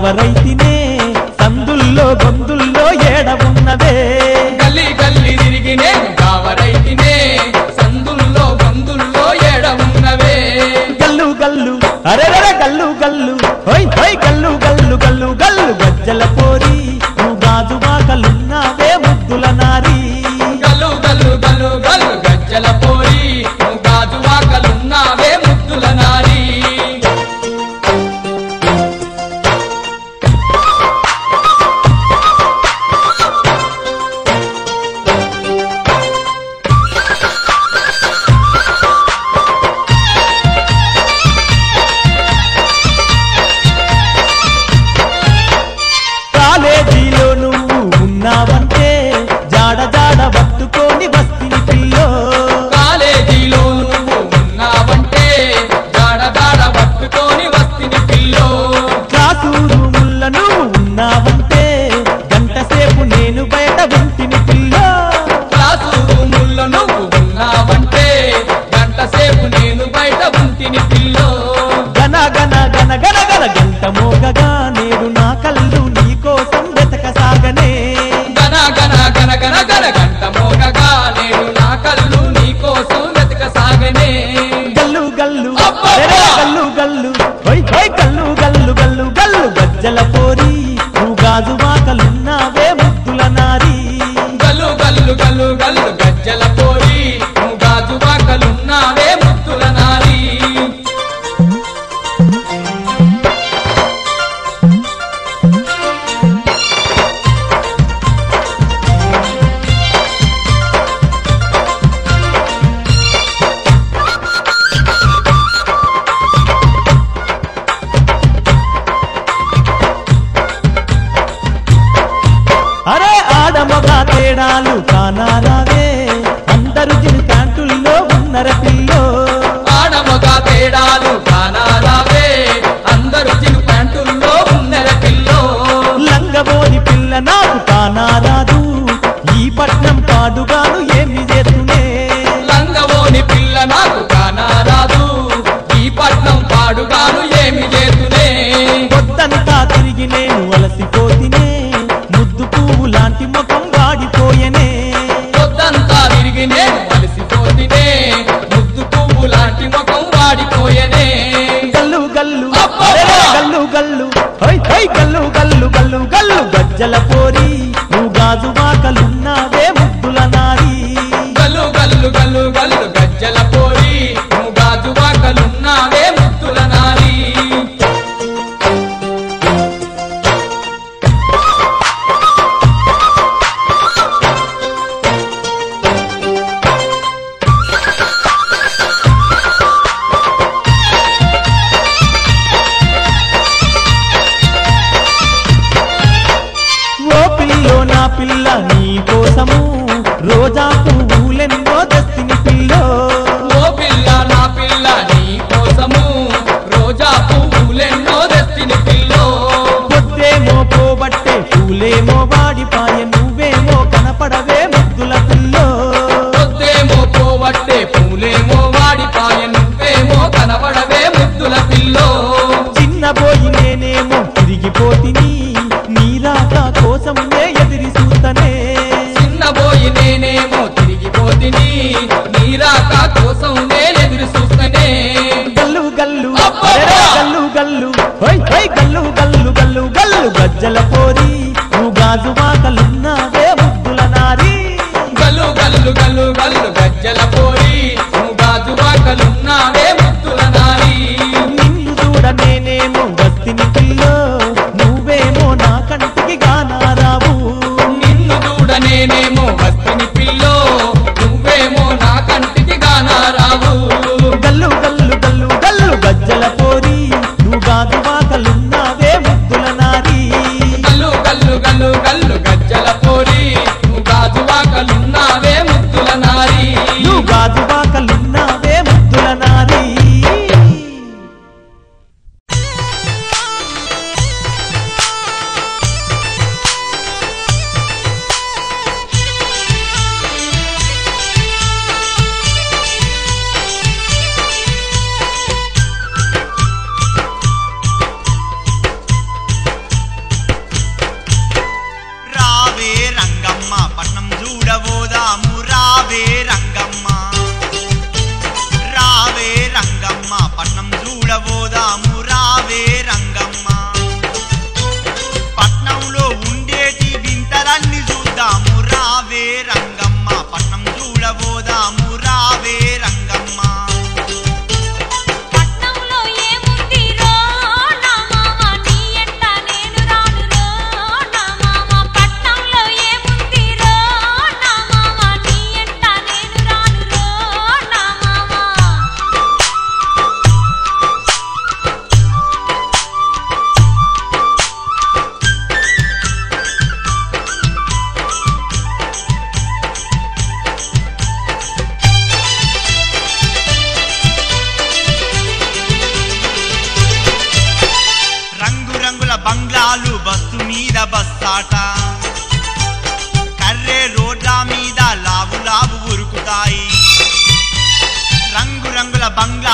గావరైతినే సందుల్లో గొంతుల్లో ఏడ ఉన్నదే గల్లి గల్లి తిరిగి నేను కావరైతినే సందుల్లో బందుల్లో ఏడ ఉన్నవే గల్లు గల్లు అరెరర గల్లు గల్లు హోయ్ హోయ్ గల్లు గల్లు గల్లు గల్లు గజ్జల పోరి నువ్వు గాజు బాకలున్నావే ముద్దుల నారి గల్లు గల్లు గల్లు గల్లు గజ్జల పోరి నువ్వు గాజు వాకలున్నావే ముద్దుల నారి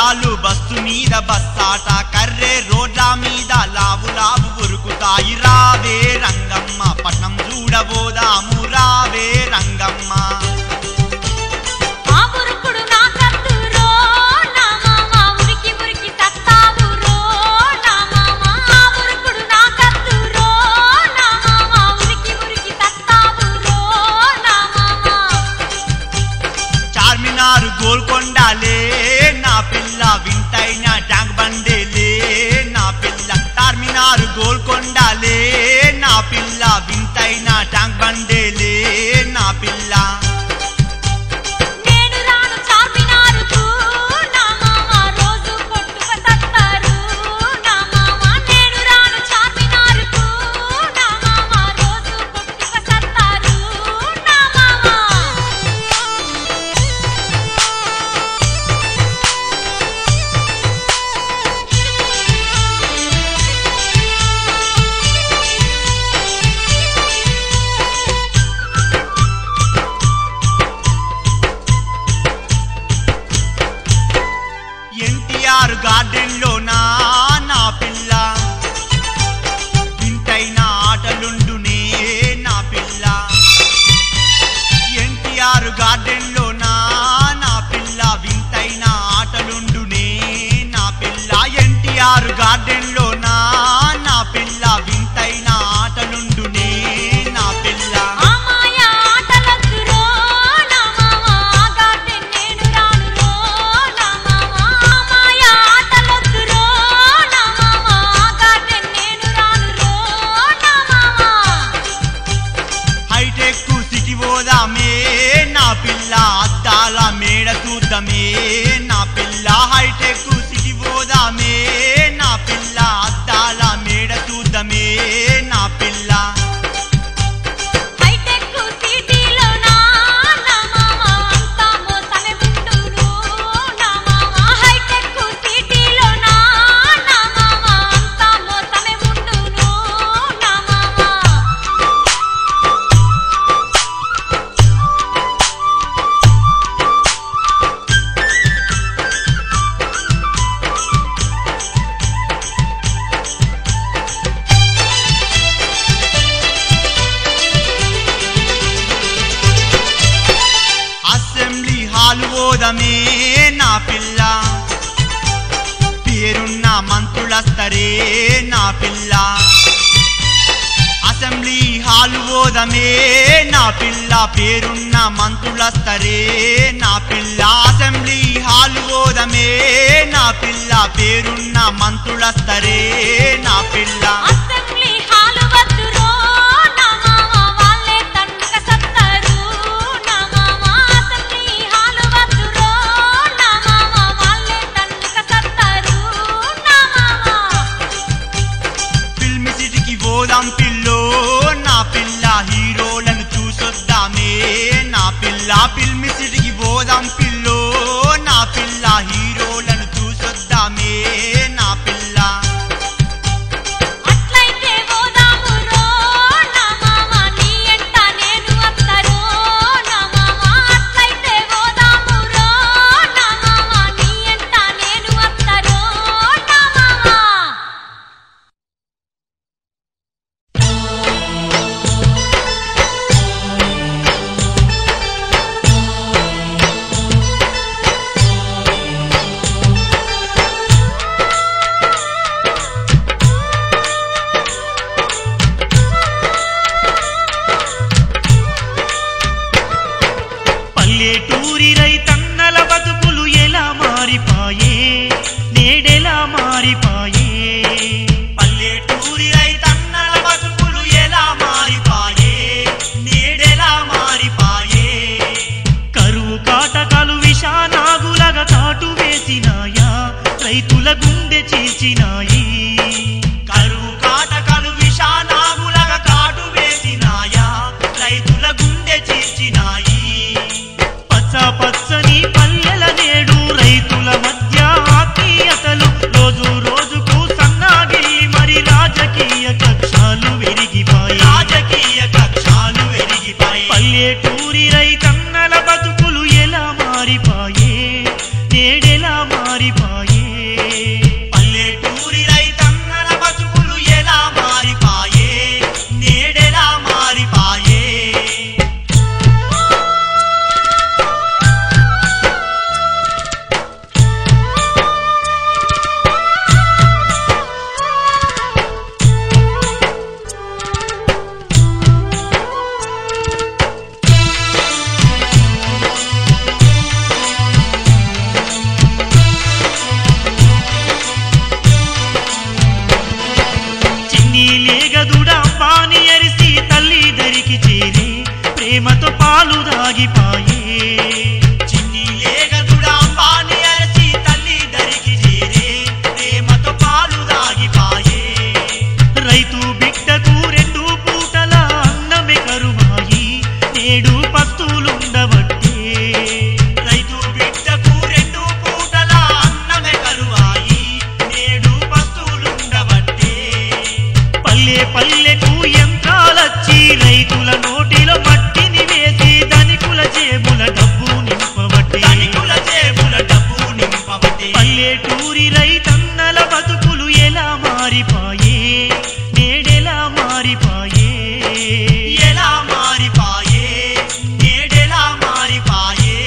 బండారాలు బస్సు మీద బస్సాట కర్రే రోడ్ల మీద లావు లావు ఉరుకుతాయి రావే రంగమ్మ పట్నం చూడబోదాము రావే రంగమ్మ ఆ ఉరుకుడు నా కత్తురో నా మామ ఉరికి ఉరికి తత్తావురో నా మామ ఆ ఉరుకుడు నా కత్తురో నా మామ ఉరికి ఉరికి తత్తావురో నా మామ చార్మినారు గోల్కొండలే నా పిల్ల వింటైన ట్యాంక్ బండేలే నా పిల్ల చార్మినారు గోల్కొండలే నా పిల్ల వింటైన ట్యాంక్ బండేలే నా పిల్ల నేను రాను చార్మినారుకు నా మామ రోజు కొట్టుక తత్తారు నా మామ నేను రాను చార్మినారుకు నా మామ రోజు కొట్టుక తత్తారు నా మామ ఎన్టీఆర్ గార్డెన్ లో నా నా పిల్ల వింటైన ఆటలుండునే నా పిల్ల ఎన్టీఆర్ గార్డెన్ లో నా నా పిల్ల వింతైన ఆటలుండునే నా పిల్ల ఎన్టీఆర్ గార్డెన్ లో నా నా పిల్ల వింతైన ఆటలుండునే నా పిల్ల ఆ మాయా ఆటలొద్దురో నా మామ ఆ గార్డెన్ నేను రానురో నా మామ ఆ మాయా ఆటలొద్దురో నా మామ ఆ గార్డెన్ నేను రానురో నా మామ హైటెక్ సిటీ పోదామే నా పిల్ల అద్దాల మేడ చూద్దామే నా పిల్ల హైటెక్ సిటీ పోదామే నా పిల్ల అద్దాల మేడ చూద్దామే నా పిల్ల హైటెక్ సిటీలో నా నా మామ అంతా మోసమే ఉండును నా మామ హైటెక్ సిటీలో నా నా మామ అంతా మోసమే ఉండును నా మామ అసెంబ్లీ హాల్ పోదమే నా పిల్ల పేరున్న మంత్రులస్తరే నా పిల్ల అసెంబ్లీ హాల్ పోదమే నా పిల్ల పేరున్న మంత్రులస్తరే నా పిల్ల అసెంబ్లీ హాల్ పోదమే నా పిల్ల పేరున్న మంత్రులస్తరే నా పిల్ల అసెంబ్లీ హాలు వద్దురో నా మామ వాళ్ళే తండ్రిక సత్తారు నా మామ అసెంబ్లీ హాలు వద్దురో నా మామ వాళ్ళే తండ్రిక సత్తారు నా మామ ఫిల్మ్ సిటీకి పోదాం పిల్లో నా పిల్ల హీరోలను చూసొద్దామే నా పిల్ల ఫిల్మ్ సిటీకి పోదాం పిల్లో నా పిల్ల హీరోలను చూసొద్దామే నా పిల్ల అట్లయితే పోదామురో నా మామ నీ ఎంట నేను వత్తరో నా మామ అట్లయితే పోదామురో నా మామ నీ ఎంట నేను వత్తరో నా మామ పల్లెటూరి రైతన్నల బతుకులు ఎలా మారిపాయే నేడెలా మారిపాయే పల్లెటూరి రైతన్నల బతుకులు ఎలా మారిపాయే నేడెలా మారిపాయే కరువు కాటకాలు విషానాగులగా కాటు వేసినాయా రైతుల గుండె చీల్చినాయి కరువు కాటకలు విషానాగులగా కాటు వేసినాయా రైతుల గుండె చీల్చినాయి పచ్చ పచ్చని పల్లెల నేడు రైతుల మధ్య ఆత్మీయతలు రోజు రోజుకు సన్నాగి మరి రాజకీయ కక్షాలు విరిగిపాయి రాజకీయ కక్షాలు వెలిగిపాయి పల్లెటూరి రైతన్నల బతుకులు ఎలా మారిపాయే నేడెలా మారిపాయే పల్లెటూరి రైతన్నల బతుకులు ఎలా మారిపాయే నేడెలా మారిపాయే చిన్ని లేగదుడ పాని అరిసి తల్లి దరికి చేరే ప్రేమతో పాలు దాగిపాయే చిన్ని లేగదుడా అంబాని అరసి తల్లి దరికి చేరే ప్రేమతో పాలు దాగిపాయే రైతు బిడ్డకు రెండు పూటల అన్నమే కరువాయి నేడు పస్తులుండబట్టే రైతు బిడ్డకు రెండు పూటల అన్నమే కరువాయి నేడు పస్తులుండబట్టే పల్లె పల్లెకు యంత్రాలచ్చి రైతుల నోటిలో మట్టిని వేసి ధనికుల జేబుల డబ్బు నింపబట్టే ధనికుల జేబుల డబ్బు నింపబట్టే పల్లెటూరి రైతన్నల బతుకులు ఎలా మారిపాయే నేడెలా మారిపాయే ఎలా మారిపాయే నేడెలా మారిపాయే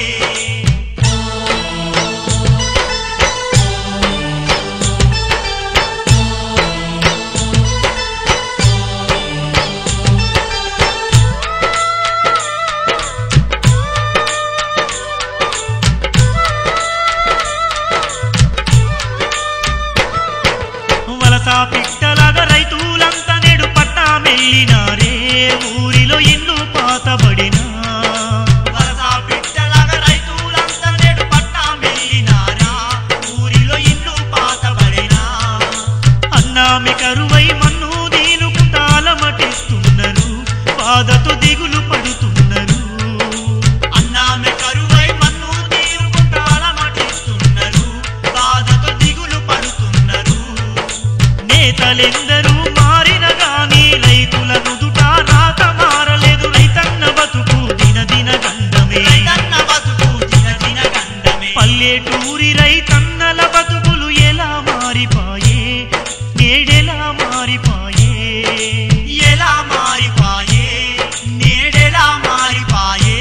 వలస పిట్టలాగా రైతులంతా నేడు పట్టా మెల్లినారే ఊరిలో ఇల్లు పాతబడినా వలస బిడ్డలాగా రైతులంతా నేడు పట్టా మెల్లినారా ఊరిలో ఇల్లు పాతబడినా అన్నామి కరువై మన్ను దీనుకుంటా అలమటిస్తున్నారు బాధతో దిగులు పడుతున్నారు అన్నామె కరువై మన్ను తీరుకుంటా అలమటిస్తున్నారు బాధతో దిగులు పడుతున్నారు నేతలెందరూ మారిన గాని రైతుల నుదుట రాత మారలేదు రైతన్న బతుకు దిన దిన గండమే రైతన్న బతుకు దిన దిన గండమే పల్లెటూరి రైతన్నల బతుకులు ఎలా మారిపాయే నేడెలా మారిపాయే ఎలా మారిపాయే నేడెలా మారిపాయే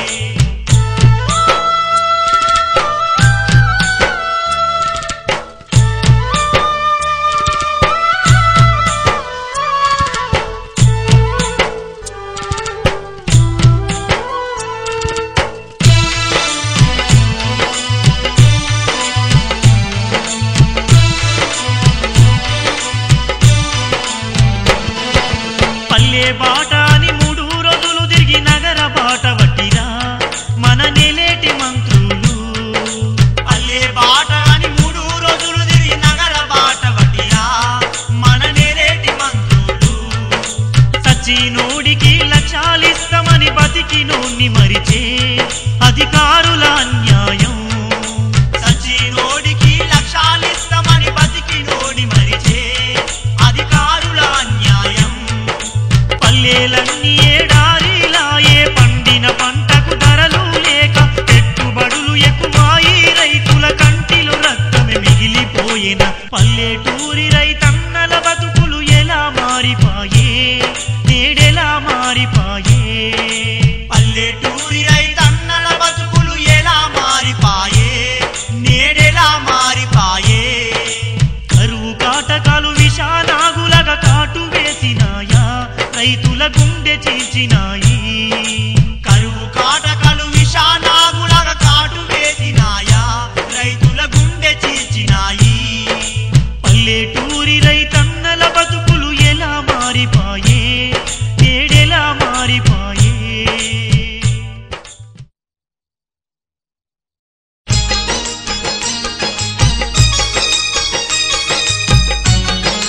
పల్లె బాట అని మూడు రోజులు తిరిగి నగర బాట వట్టిరా మన నెలేటి మంత్రులు అల్లే బాట అని మూడు రోజులు తిరిగి నగర బాట వటిరా మన నేరేటి మంత్రులు సచ్చినోడికి లక్షాలిస్తామని బతికినోన్ని మరిచే అధికారుల అన్యాయం సచినోడికి లక్షాలిస్తామని బతికినోడి మరిచే అధికారుల అన్యాయం పల్లెలన్నీ ఏడారిలాయే పండిన పంటకు ధరలు లేక పెట్టుబడులు ఎక్కువాయి రైతుల కంటిలో రక్తమే మిగిలిపోయిన పల్లెటూరి రైతన్నల బతుకులు ఎలా మారిపాయే నేడెలా మారిపాయే పల్లెటూరి రైతన్నల బతుకులు ఎలా మారిపాయే నేడెలా మారిపాయే కరువు కాటకాలు విషానాగులగా కాటు వేసినాయా రైతుల గుండె చీల్చినాయి కరువు కాటకలు విషానాగులగా కాటు వేసినాయా రైతుల గుండె చీల్చినాయి పల్లెటూరి రైతన్నల బతుకులు ఎలా మారిపాయే నేడెలా మారిపాయే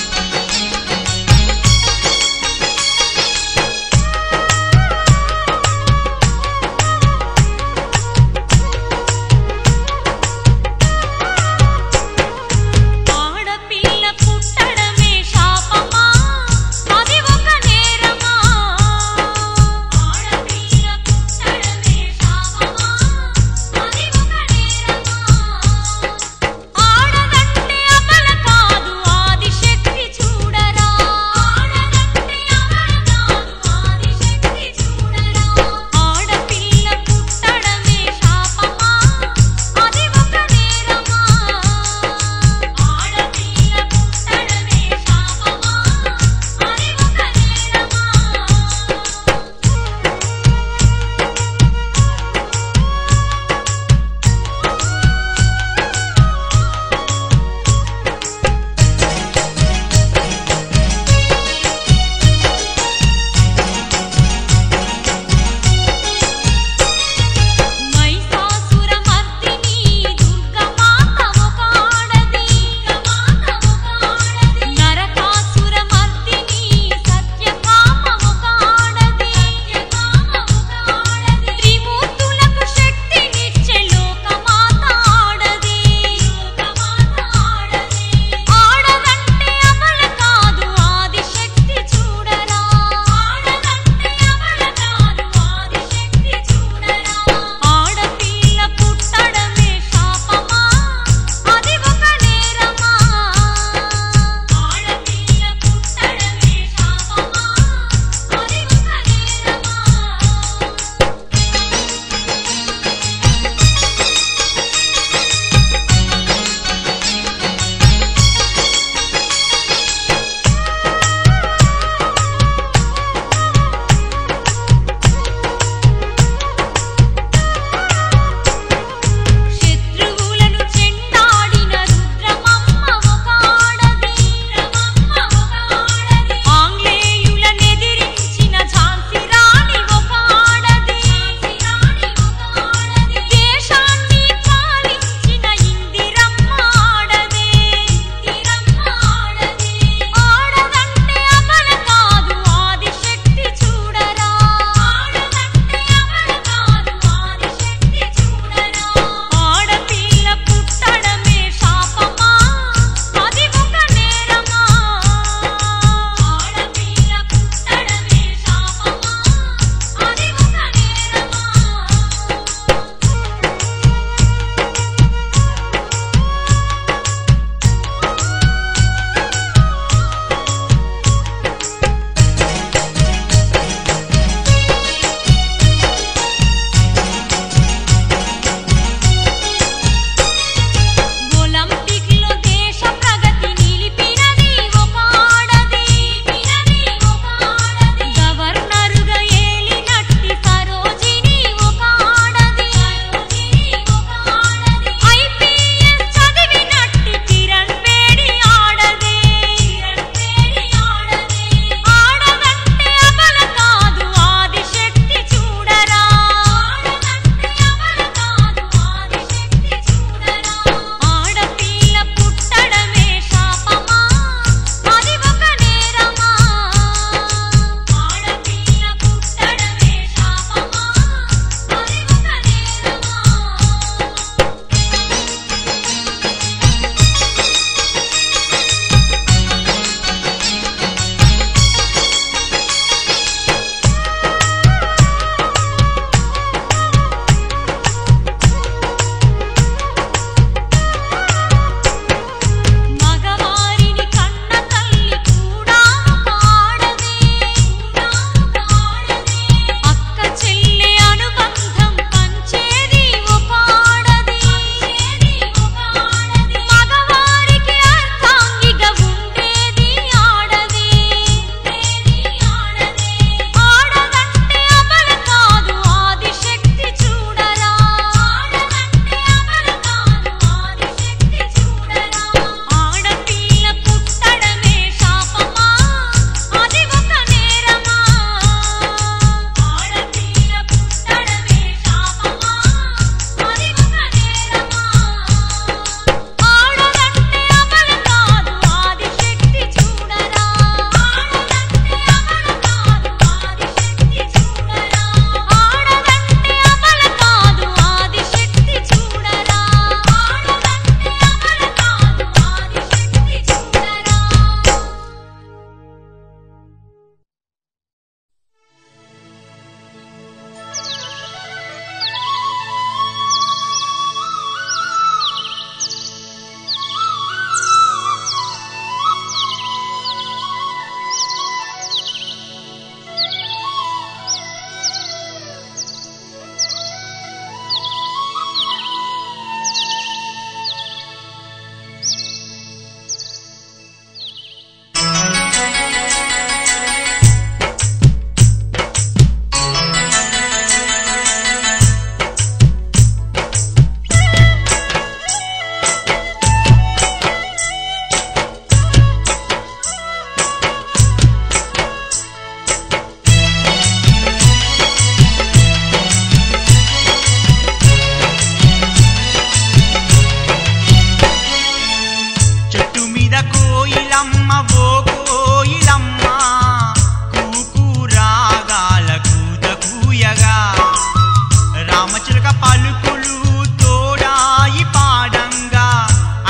పల్లెటూరి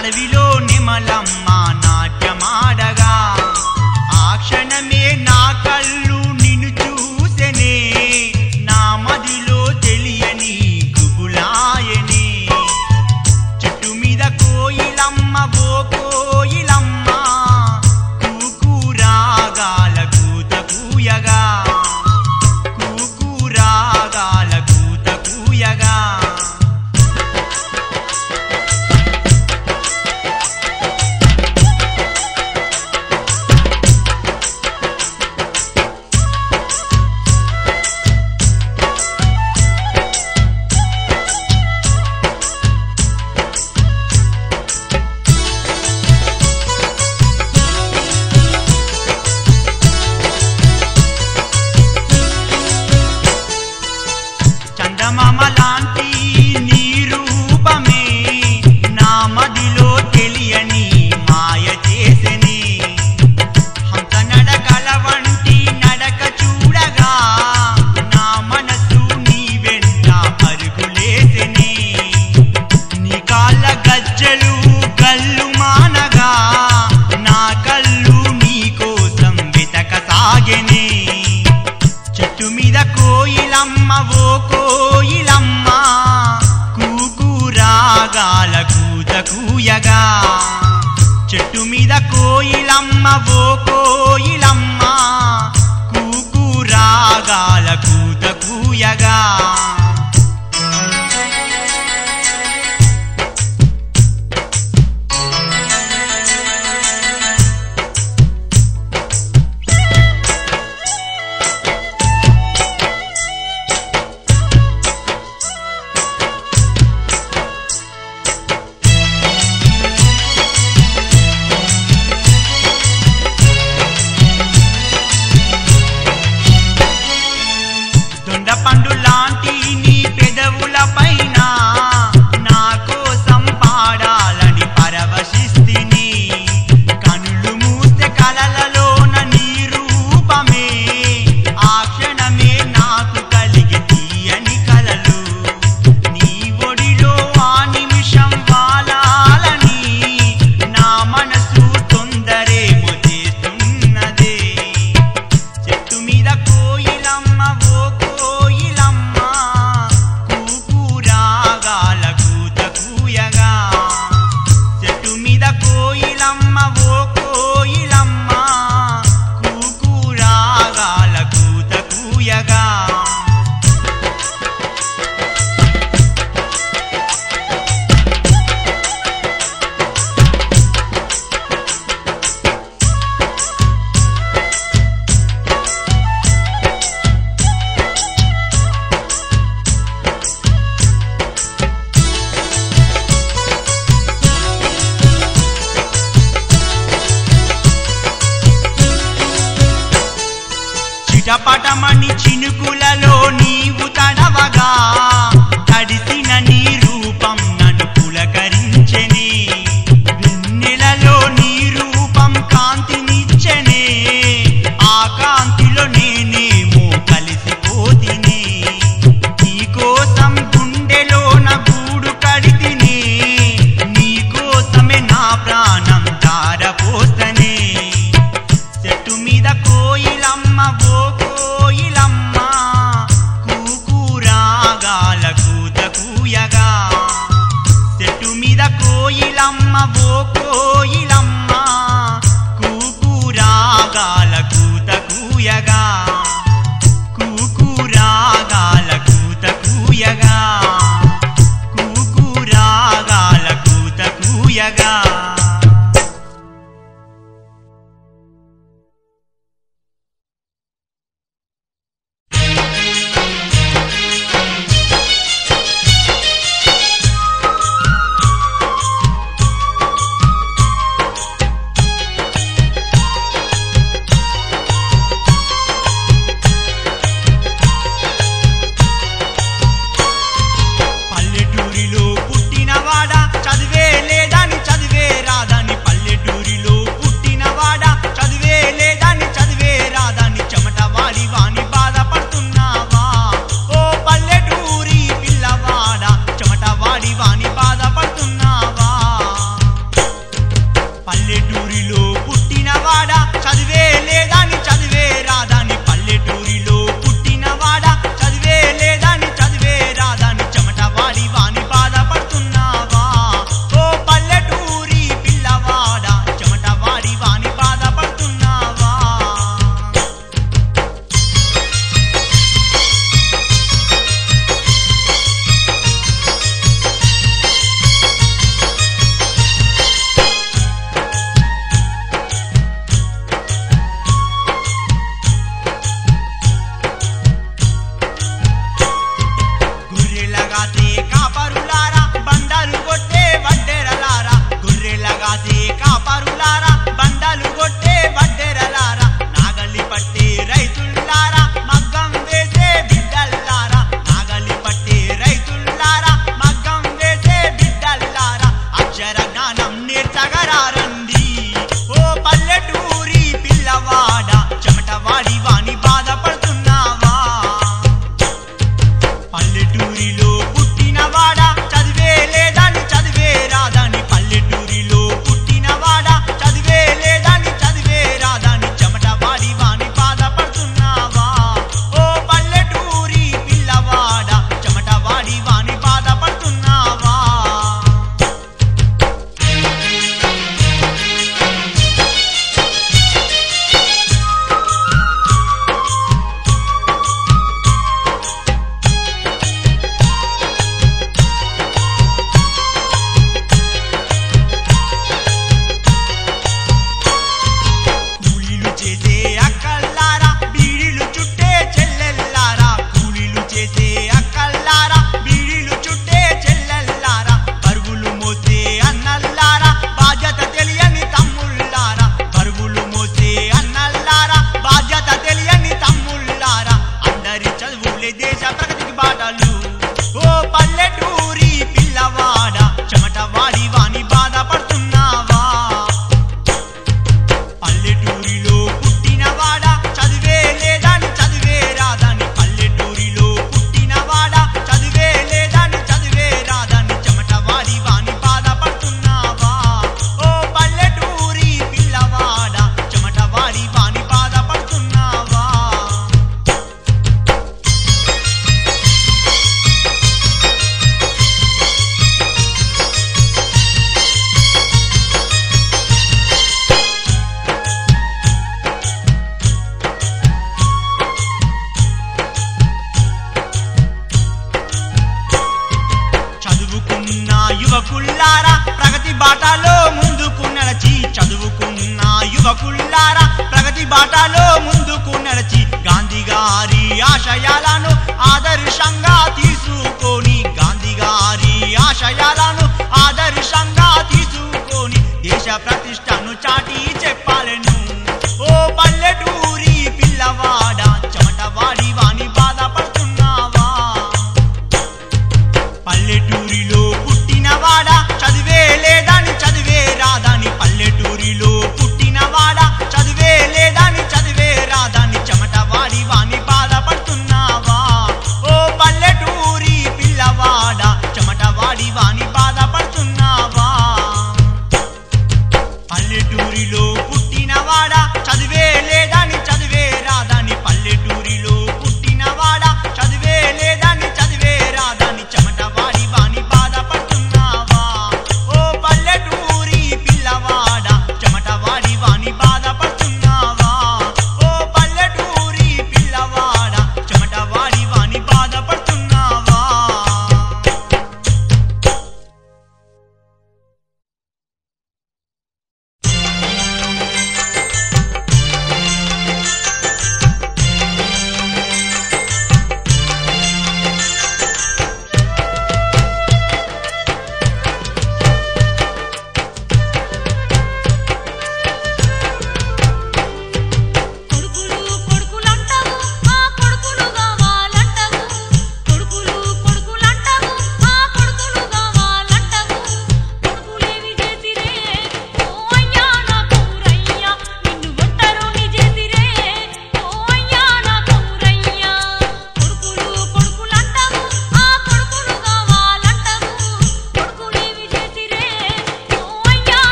అడవిలో నిమలమ్మ నాట్యమాడగా ఆ క్షణమే నా కళ్ళు నిన్ను చూసెనే నా మదిలో తెలియని గుబులాయనే చెట్టు మీద కోయిలమ్మ ఓ కోయిలమ్మ కూకురాగాల కూత కూయగా కూకురాగాల కూత కూయగా చందమామ లాంటి నీ రూపమే నా మదిలో తెలియని మాయ చేసెని హంస నడకల వంటి నడక చూడగా నా మనసు నీ వెంట పరుగులేసెని నీ కాళ్ళ గజ్జలు గల్లు మానగా నా కళ్ళు నీ కోసం వెతక సాగెనే చెట్టు మీద కోయిలమ్మ ఓ కోయిలమ్మ కూకురాగాల కూత కూయగా చెట్టు మీద కోయిలమ్మ ఓ కోయిలమ్మ కూకురాగాల కూత కూయగా దొండ పండు లాంటి నీ పెదవుల పైన నా కోసం పాడాలని పరవశిస్తిని కనులు మూస్తే కలలలోన నీ రూపమే ఆ క్షణమే నాకు కలిగి తీయని కలలు నీ ఒడిలో ఆ నిమిషం వాలాలని నా మనసు తొందరేమో చేస్తున్నదే చెట్టు మీద కోయిలమ్మ ఓ కోయిలమ్మ కూకురాగాల కూత కూయగా చెట్టు మీద కోయిలమ్మ ఓ కోయిలమ్మ కూకురాగాల కూత కూయగా చిటపటమని చినుకులలో నీవు తడవగా తడిసిన నీ రూపం నన్ను పులకరించెని వెన్నెలలో నీ రూపం కాంతినిచ్చెనే ఆ కాంతిలో నేనేమో కలిసిపోతిని నీ కోసం గుండెలోన గూడు కడితిని నీ కోసమే నా ప్రాణం ధారపోస్తనే చెట్టు మీద కోయిలమ్మ ఓ కోయిలమ్మ కూకురాగాల కూత కూయగా చెట్టు మీద కోయిలమ్మ ఓ కోయిలమ్మ కూకురాగాల కూత కూయగా కూకురాగాల కూత కూయగా కూకురాగాల కూత కూయగా పల్లెటూరిలో పుట్టినవాడా చదివే లేదని చదివే నేర్చగరారండి ఓ పల్లెటూరి పిల్లవాడ చెమటవాడి వాణి బాధపడుతున్నావా పల్లెటూరిలో పుట్టినవాడా చదివే లేదని చదివే రాదని పల్లెటూరిలో పుట్టినవాడా చదివే లేదని చదివే రాదని చెమటవాడి వాణి బాధపడుతున్నావా ఓ పల్లెటూరి పిల్లవాడా చెమటవాడి వాణి బాధపడుతున్నావా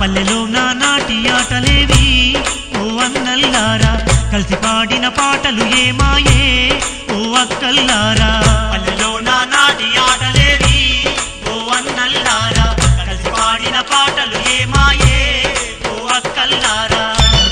పల్లెలో నా నాటి ఆటలేవి ఓ అన్నల్లారా కలిసి పాడిన పాటలు ఏమాయే ఓ అక్కల్లారా పల్లెలో నా నాటి ఆటలేవి ఓ అన్నల్లారా కలిసి పాడిన పాటలు ఏమాయే ఓ అక్కల్లారా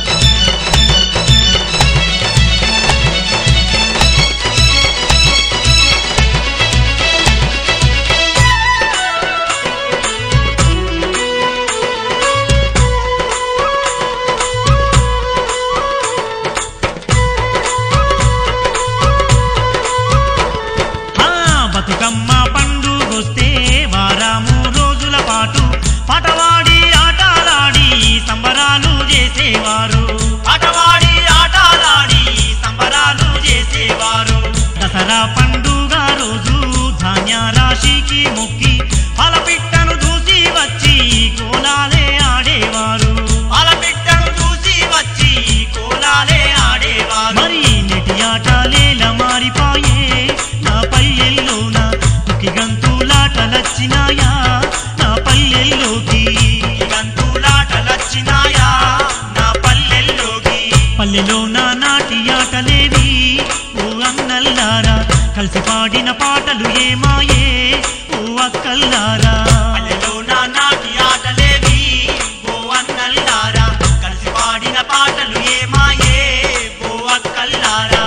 ఆ బతుకమ్మ పండుగొస్తే వారము రోజుల పాటు పటవాడి ఆటలాడి సంబరాలు చేసేవారు పటవాడి ఆటలాడి సంబరాలు చేసేవారు దసరా పండుగ రోజు ధాన్య రాశికి మొక్కి పాలపిట్టను చూసి వచ్చి కోలాలే ఆడేవారు పాలపిట్టను చూసి వచ్చి కోలాలే ఆడేవారు మరి నెటి ఆటలేల మారిపాయే నా పల్లెల్లోన కుకి గంతులాటలచ్చినాయా నా పల్లెల్లోకి గంతులాటలచ్చినాయా నా పల్లెల్లోకి పల్లెలో నా నాటి ఆటలేవి ఓ అన్నల్లారా కలిసి పాడిన పాటలు ఏమాయే ఓ అక్కల్లారా పల్లెలో నా నాటి ఆటలేవి ఓ అన్నల్లారా కలిసి పాడిన పాటలు ఏమాయే ఓ అక్కల్లారా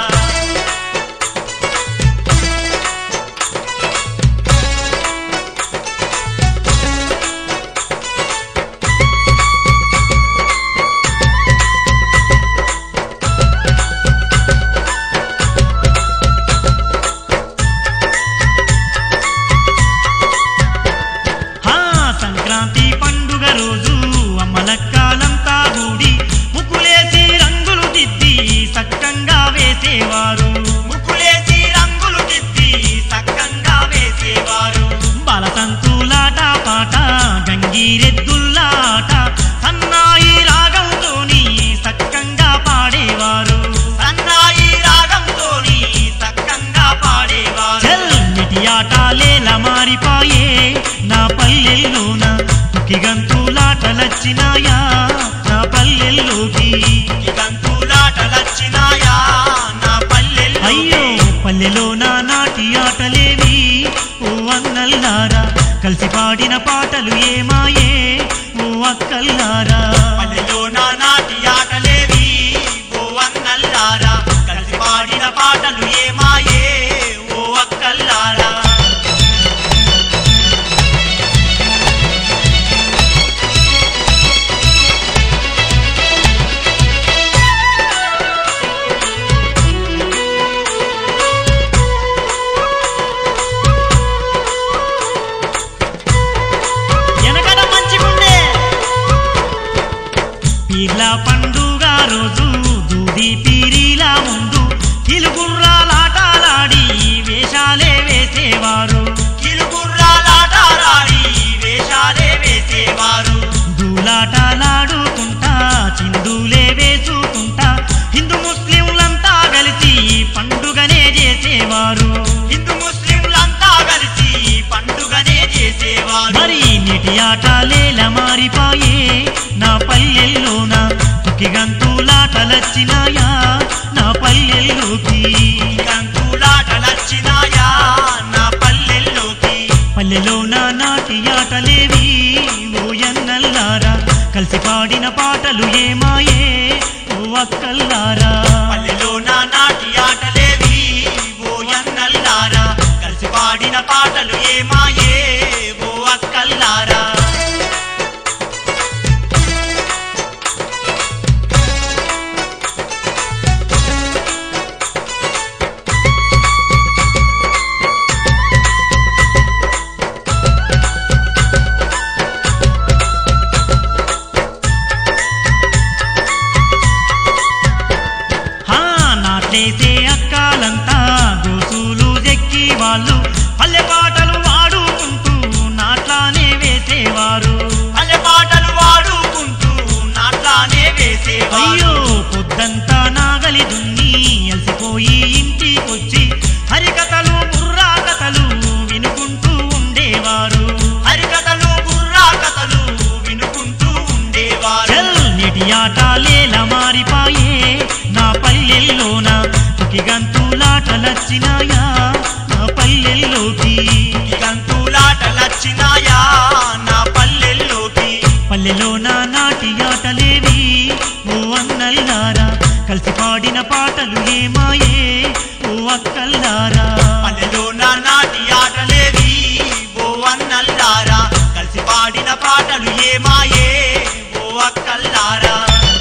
హా సంక్రాంతి పండుగ రోజు అమ్మలక్కాలంతా కూడి ముక్కులేసి రంగులు దిద్ది సక్కంగా వేసేవారు ముక్కులేసి రంగులు దిద్ది సక్కంగా వేసేవారు బాలతంతులాట పాట గంగిరెద్దుల్లాట సన్నాయి రాగంతోని సక్కంగా పాడేవారు సన్నాయి రాగంతోని సక్కంగా పాడేవారు చల్లిటి ఆటలేల మారిపాయే నా పల్లెల్లోన గంతులాటలచ్చినాయా నా పల్లెల్లోకి గంతులాటలచ్చినాయా నా పల్లెల్లో అయ్యో పల్లెలో నా నాటి ఆటలేవి ఓ అన్నల్లారా కలిసి పాడిన పాటలు ఏమాయే ఓ అక్కల్లారా పల్లెలో నా నాటి ఆటలేవి ఓ అన్నల్లారా కలిసి పాడిన పాటలు ఏమాయే ఓ అక్కల్లారా వెనకడ మంచిగుండే పీర్ల పండుగ రోజు దూది పీరీలా ముందు కిలుగుర్రాలాటలాడి వేషాలే వేసేవారు కిలుగుర్రాలాటలాడి వేషాలే వేసేవారు దూలాటలాడుకుంటా చిందులే వేసుకుంటా హిందూ ముస్లింలంతా కలిసి పండుగనే చేసేవారు హిందూ ముస్లింలంతా కలిసి పండుగనే చేసేవారు మరి నీటి ఆటలేల మారిపాయే నా పల్లెల్లోన తుకి గంతులాటలచ్చినాయా నా పల్లెల్లోకి గంతులాటలచ్చినాయా నా పల్లెల్లోకి పల్లెలో నా నాటి ఆటలేవి ఓ ఎన్నల్లారా కలిసి పాడిన పాటలు ఏమాయే ఓ అక్కల్లారా పల్లెలో నా నాటి ఆటలేవి ఓ ఎన్నల్లారా కలిసి పాడిన పాటలు ఏమాయే ఓ అక్కల్లారా హా నాట్లేసే అక్కాలంతా గోసులు చెక్కి వాళ్ళు పల్లె పాటలు వాడుకుంటూ నాట్లానే వేసేవారు పల్లె పాటలు వాడుకుంటూ నాట్లానే వేసేవారు అయ్యో పొద్దంతా నాగలి దున్ని అలసిపోయి ఇంటికొచ్చి హరికథలు బుర్రా కథలు వినుకుంటూ ఉండేవారు హరికథలు బుర్రా కథలు వినుకుంటూ ఉండే పల్లెల్లోన గంతులాటలచ్చినాయా నా పల్లెల్లోకి గంతులాటలచ్చినాయా నా పల్లెల్లోకి పల్లెలోన నాటి ఆటలేవి ఓ అన్నల్లారా కలిసి పాడిన పాటలు ఏమాయే ఓ అక్కల్లారా పల్లెలో నా నాటి ఆటలేవి ఓ అన్నల్లారా కలిసి పాడిన పాటలు ఏమాయే ఓ అక్కల్లారా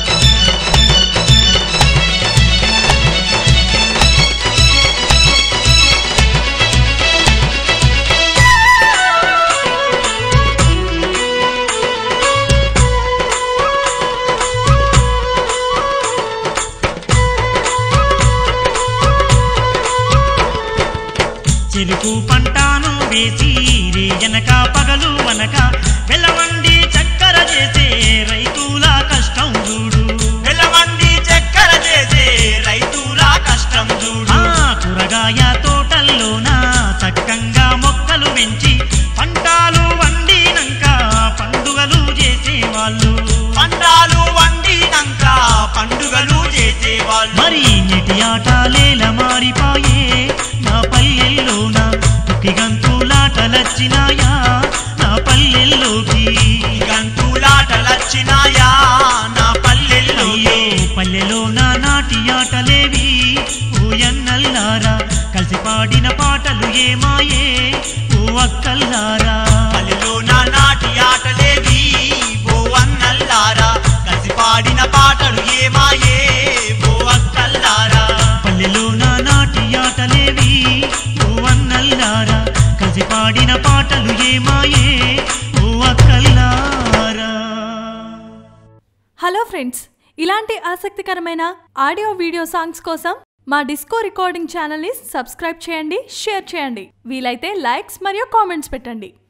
చెరుకు పంటాను వేసి రేయనక పగలు వనక వెలవండి చక్కర చేసే రైతుల కష్టం చూడు వెలమండి చక్కెర చేసే రైతుల కష్టం చూడు ఆ కూరగాయ తోటల్లోన చక్కంగా మొక్కలు పెంచి పంటాలు వండినంక పండుగలు చేసేవాళ్ళు పంటాలు వండినంక పండుగలు చేసేవాళ్ళు మరి నీటి ఆటలేల మారిపాయే నా పల్లెల్లోన గంతులాటలచ్చినాయా నా పల్లెల్లోకి గంతులాటలచ్చినాయా నా పల్లెల్లోకి అయ్యో పల్లెలోన నాటి ఆటలేవి ఓయన్నల్లారా కలిసి పాడిన పాటలు ఏమాయే ఓ అక్కల్లారా పల్లెలో నా నాటి ఆటలేవి ఓ అన్నల్లారా కలిసి పాడిన పాటలు ఏమాయే ఓ అక్కల్లారా పల్లెలోన నాటి ఆటలేవి ఓ అన్నల్లారా కలిసి పాడిన పాటలు ఏమాయే ఓ అక్కల్లారా హలో ఫ్రెండ్స్ ఇలాంటి ఆసక్తికరమైన ఆడియో వీడియో సాంగ్స్ కోసం మా డిస్కో రికార్డింగ్ ఛానల్ని సబ్స్క్రైబ్ చేయండి షేర్ చేయండి వీలైతే లైక్స్ మరియు కామెంట్స్ పెట్టండి